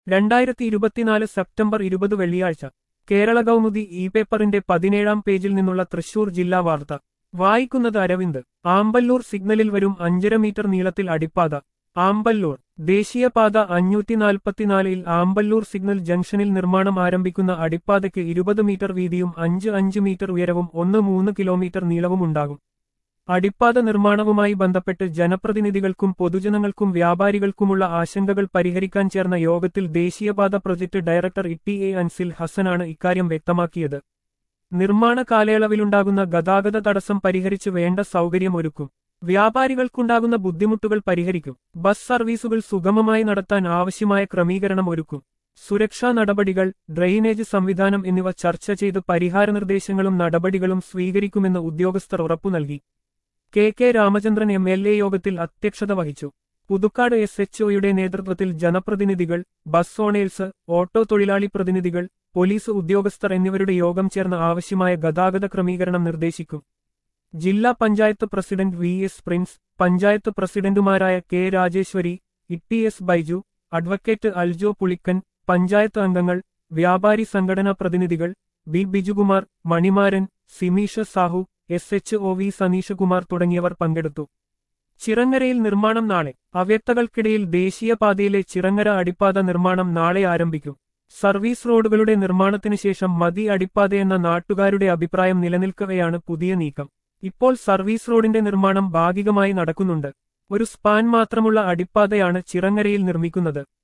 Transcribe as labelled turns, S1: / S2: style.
S1: രണ്ടായിരത്തി ഇരുപത്തിനാല് സെപ്റ്റംബർ ഇരുപത് വെള്ളിയാഴ്ച കേരള കൗമുദി ഇ പേപ്പറിന്റെ പതിനേഴാം പേജിൽ നിന്നുള്ള തൃശൂർ ജില്ലാ വാർത്ത വായിക്കുന്നത് അരവിന്ദ് ആമ്പല്ലൂർ സിഗ്നലിൽ വരും അഞ്ചര മീറ്റർ നീളത്തിൽ അടിപ്പാത ആമ്പല്ലൂർ ദേശീയപാത അഞ്ഞൂറ്റി നാൽപ്പത്തിനാലിൽ ആമ്പല്ലൂർ സിഗ്നൽ ജംഗ്ഷനിൽ നിർമ്മാണം ആരംഭിക്കുന്ന അടിപ്പാതയ്ക്ക് ഇരുപത് മീറ്റർ വീതിയും അഞ്ച് അഞ്ച് മീറ്റർ ഉയരവും ഒന്ന് മൂന്ന് കിലോമീറ്റർ നീളവും ഉണ്ടാകും അടിപ്പാത നിർമ്മാണവുമായി ബന്ധപ്പെട്ട് ജനപ്രതിനിധികൾക്കും പൊതുജനങ്ങൾക്കും വ്യാപാരികൾക്കുമുള്ള ആശങ്കകൾ പരിഹരിക്കാൻ ചേർന്ന യോഗത്തിൽ ദേശീയപാത project director E A Ansil ഹസനാണ് ഇക്കാര്യം വ്യക്തമാക്കിയത് നിർമ്മാണ കാലയളവിലുണ്ടാകുന്ന ഗതാഗത തടസ്സം പരിഹരിച്ച് വേണ്ട സൗകര്യം ഒരുക്കും വ്യാപാരികൾക്കുണ്ടാകുന്ന ബുദ്ധിമുട്ടുകൾ പരിഹരിക്കും ബസ് സർവീസുകൾ സുഗമമായി നടത്താൻ ആവശ്യമായ ക്രമീകരണം ഒരുക്കും സുരക്ഷാ നടപടികൾ ഡ്രെയിനേജ് സംവിധാനം എന്നിവ ചർച്ച ചെയ്ത് പരിഹാര നിർദ്ദേശങ്ങളും നടപടികളും സ്വീകരിക്കുമെന്ന് ഉദ്യോഗസ്ഥർ ഉറപ്പു നൽകി K K Ramachandran M L A യോഗത്തിൽ അധ്യക്ഷത വഹിച്ചു പുതുക്കാട് എസ് എച്ച് ഒയുടെ നേതൃത്വത്തിൽ ജനപ്രതിനിധികൾ ബസ് ഓണേഴ്സ് ഓട്ടോ തൊഴിലാളി പ്രതിനിധികൾ പോലീസ് ഉദ്യോഗസ്ഥർ എന്നിവരുടെ യോഗം ചേർന്ന് ആവശ്യമായ ഗതാഗത ക്രമീകരണം നിർദ്ദേശിക്കും ജില്ലാ panchayat president V S Prince panchayat പ്രസിഡന്റുമാരായ K Rajeshwari E S Baiju advocate Aljo Pulikkan panchayat അംഗങ്ങൾ വ്യാപാരി സംഘടനാ പ്രതിനിധികൾ B Bijukumar Manimaran Simeesha Sahu S H O V Saneeshkumar തുടങ്ങിയവർ പങ്കെടുത്തു ചിറങ്ങരയിൽ നിർമ്മാണം നാളെ അവ്യക്തകൾക്കിടയിൽ ദേശീയപാതയിലെ ചിറങ്ങര അടിപ്പാത നിർമ്മാണം നാളെ ആരംഭിക്കും സർവീസ് റോഡുകളുടെ നിർമ്മാണത്തിനു ശേഷം മതി അടിപ്പാതയെന്ന നാട്ടുകാരുടെ അഭിപ്രായം നിലനിൽക്കവെയാണ് പുതിയ നീക്കം ഇപ്പോൾ സർവീസ് റോഡിന്റെ നിർമ്മാണം ഭാഗികമായി നടക്കുന്നുണ്ട് ഒരു സ്പാൻ മാത്രമുള്ള അടിപ്പാതയാണ് ചിറങ്ങരയിൽ നിർമ്മിക്കുന്നത്